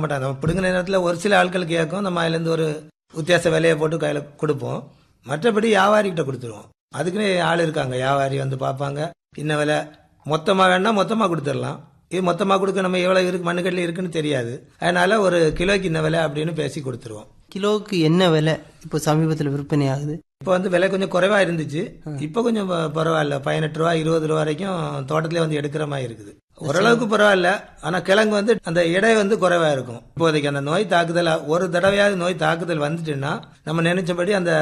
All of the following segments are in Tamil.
மாட்டாங்க நம்ம பிடுங்கின நேரத்தில் ஒரு சில ஆட்கள் கேட்கும் நம்ம அதுலேருந்து ஒரு வித்தியாச விலையை போட்டு கையில் கொடுப்போம் மற்றபடி வியாபாரிகிட்ட கொடுத்துருவோம் அதுக்குன்னு ஆள் இருக்காங்க வியாபாரி வந்து பார்ப்பாங்க இன்ன விலை மொத்தமாக வேணா மொத்தமாக கொடுத்துடலாம் இது மொத்தமாக கொடுக்க நம்ம எவ்வளோ இருக்கு மண்ணுக்கட்டில் இருக்குன்னு தெரியாது அதனால ஒரு கிலோக்கு இன்ன விலை அப்படின்னு பேசி கொடுத்துருவோம் கிலோவுக்கு என்ன விலை இப்போ சமீபத்தில் விற்பனை ஆகுது இப்போ வந்து விலை கொஞ்சம் குறைவா இருந்துச்சு இப்போ கொஞ்சம் ப- பரவாயில்ல பதினெட்டு ரூபா இருபது ரூபா வரைக்கும் தோட்டத்திலே வந்து எடுக்கிற மாதிரி இருக்குது ஓரளவுக்கு பரவாயில்ல ஆனா கிழங்கு வந்து அந்த எடை வந்து குறைவா இருக்கும் இப்போதைக்கு அந்த நோய் தாக்குதல் ஒரு தடவையாவது நோய் தாக்குதல் வந்துட்டுன்னா நம்ம நினைச்சபடி அந்த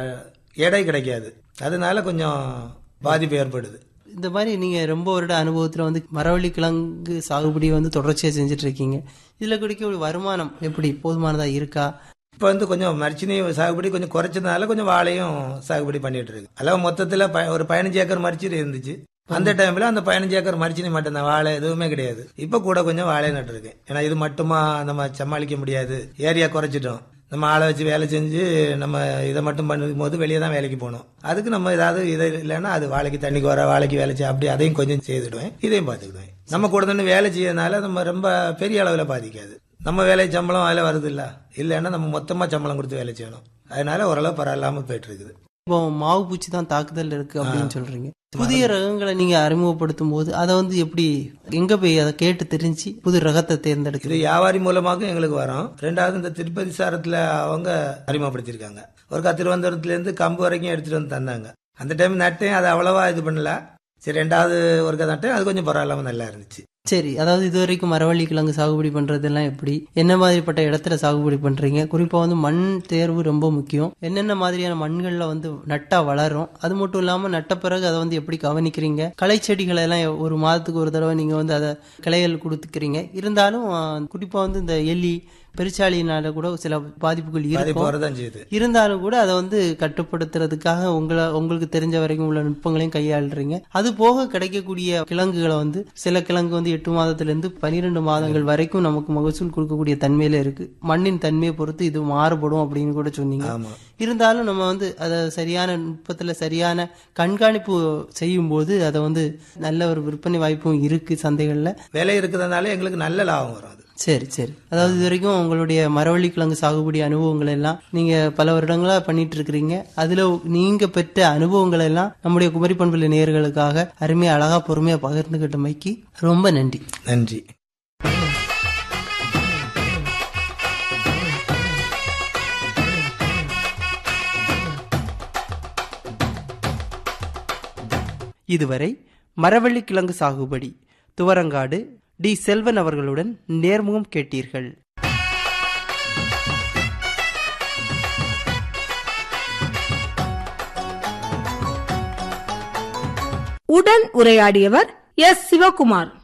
எடை கிடைக்காது அதனால கொஞ்சம் பாதிப்பு ஏற்படுது இந்த மாதிரி நீங்க ரொம்ப வருட அனுபவத்துல வந்து மரவள்ளி கிழங்கு சாகுபடி வந்து தொடர்ச்சியா செஞ்சுட்டு இருக்கீங்க இதுல கிடைக்கக்கூடிய வருமானம் எப்படி போதுமானதா இருக்கா இப்போ வந்து கொஞ்சம் மரிச்சினி சாகுபடி கொஞ்சம் குறைச்சதுனால கொஞ்சம் வாழையும் சாகுபடி பண்ணிட்டு இருக்கு அளவு மொத்தத்தில் ப- ஒரு பதினஞ்சு ஏக்கர் மரிச்சினி இருந்துச்சு அந்த டைம்ல அந்த பதினஞ்சு ஏக்கர் மரிச்சினி மட்டும்தான் வாழை எதுவுமே கிடையாது இப்போ கூட கொஞ்சம் வாழை நட்டுருக்கேன் ஏன்னா இது மட்டுமா நம்ம சமாளிக்க முடியாது ஏரியா குறைச்சிட்டோம் நம்ம ஆளை வச்சு வேலை செஞ்சு நம்ம இதை மட்டும் பண்ணும் போது வெளியே தான் வேலைக்கு போகணும் அதுக்கு நம்ம ஏதாவது இது இல்லைன்னா அது வாழைக்கு தண்ணிக்கு வர வாழைக்கு வேலை செய்ய அப்படி அதையும் கொஞ்சம் செய்துடுவேன் இதையும் பார்த்துக்கிடுவேன் நம்ம கூட நின்று வேலை செய்யறதுனால நம்ம ரொம்ப பெரிய அளவில் பாதிக்காது நம்ம வேலை சம்பளம் அதில் வருது இல்ல இல்லைன்னா நம்ம மொத்தமா சம்பளம் கொடுத்து வேலை செய்யணும் அதனால ஓரளவு பரவாயில்லாம போயிட்டு இருக்குது இப்போ மாவு பூச்சி தான் தாக்குதல் இருக்கு அப்படின்னு சொல்றீங்க புதிய ரகங்களை நீங்க அறிமுகப்படுத்தும் போது அதை வந்து எப்படி எங்க போய் அதை கேட்டு தெரிஞ்சு புது ரகத்தை இது தேர்ந்தெடுக்குது வியாபாரி மூலமாக எங்களுக்கு வரும் ரெண்டாவது இந்த திருப்பதி சாரத்துல அவங்க அறிமுகப்படுத்தியிருக்காங்க ஒருக்கா திருவனந்தபுரத்துல இருந்து கம்பு வரைக்கும் எடுத்துட்டு வந்து தந்தாங்க அந்த டைம் நட்டேன் அது அவ்வளவா இது பண்ணல சரி ரெண்டாவது ஒருக்கா நட்டேன் அது கொஞ்சம் பரவாயில்லாம நல்லா இருந்துச்சு சரி அதாவது இது வரைக்கும் மரவள்ளி கிழங்கு சாகுபடி பண்றதெல்லாம் எப்படி என்ன மாதிரிப்பட்ட இடத்துல சாகுபடி பண்றீங்க குறிப்பா வந்து மண் தேர்வு ரொம்ப முக்கியம் என்னென்ன மாதிரியான மண்கள்ல வந்து நட்டா வளரும் அது மட்டும் இல்லாம நட்ட பிறகு அதை வந்து எப்படி கவனிக்கிறீங்க களை செடிகளை எல்லாம் ஒரு மாதத்துக்கு ஒரு தடவை நீங்க வந்து அதை கிளைகள் கொடுத்துக்கிறீங்க இருந்தாலும் அஹ், குறிப்பா வந்து இந்த எலி பெருச்சாளினால கூட சில பாதிப்புகள் பாதிப்பு இருக்கும் வரதான் செய்யுது இருந்தாலும் கூட அதை வந்து கட்டுப்படுத்துறதுக்காக உங்களை உங்களுக்கு தெரிஞ்ச வரைக்கும் உள்ள நுட்பங்களையும் கையாளுறீங்க அது போக கிடைக்கக்கூடிய கிழங்குகளை வந்து சில கிழங்கு வந்து எட்டு மாதத்துல இருந்து பனிரெண்டு மாதங்கள் வரைக்கும் நமக்கு மகசூல் கொடுக்கக்கூடிய தன்மையில இருக்கு மண்ணின் தன்மையை பொறுத்து இது மாறுபடும் அப்படின்னு கூட சொன்னீங்க ஆமா இருந்தாலும் நம்ம வந்து அதை சரியான நுட்பத்துல சரியான கண்காணிப்பு செய்யும் போது அதை வந்து நல்ல ஒரு விற்பனை வாய்ப்பும் இருக்கு சந்தைகள்ல விலை இருக்கிறதுனால எங்களுக்கு நல்ல லாபம் வரும் அது சரி சரி அதாவது இது வரைக்கும் உங்களுடைய மரவள்ளி கிழங்கு சாகுபடி அனுபவங்கள் எல்லாம் நீங்க பல வருடங்களா பண்ணிட்டு இருக்கிறீங்க அதுல நீங்க பெற்ற அனுபவங்கள் எல்லாம் நம்முடைய குமரி பண்புல நேயர்களுக்காக அருமையா அழகா பொறுமையா பகிர்ந்துகிட்டமைக்கு ரொம்ப நன்றி நன்றி இதுவரை மரவள்ளி கிழங்கு சாகுபடி துவரங்காடு டி செல்வன் அவர்களுடன் நேர்முகம் கேட்டீர்கள் உடன் உரையாடியவர் எஸ் சிவகுமார்